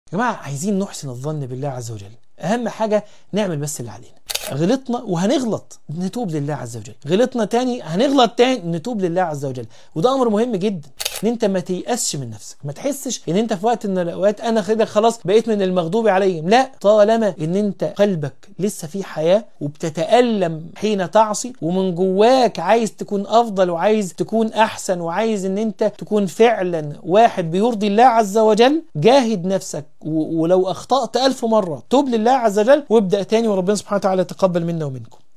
يا جماعه عايزين نحسن الظن بالله عز وجل اهم حاجه نعمل بس اللي علينا غلطنا وهنغلط نتوب لله عز وجل غلطنا تاني هنغلط تاني نتوب لله عز وجل وده امر مهم جدا ان انت ما تيأسش من نفسك ما تحسش ان انت في وقت من الاوقات انا كده خلاص بقيت من المغضوب عليهم لا طالما ان انت قلبك لسه فيه حياه وبتتألم حين تعصي ومن جواك عايز تكون افضل وعايز تكون احسن وعايز ان انت تكون فعلا واحد بيرضي الله عز وجل جاهد نفسك ولو اخطأت ألف مرة توب لله عز وجل وابدأ تاني وربنا سبحانه وتعالى يتقبل منا ومنكم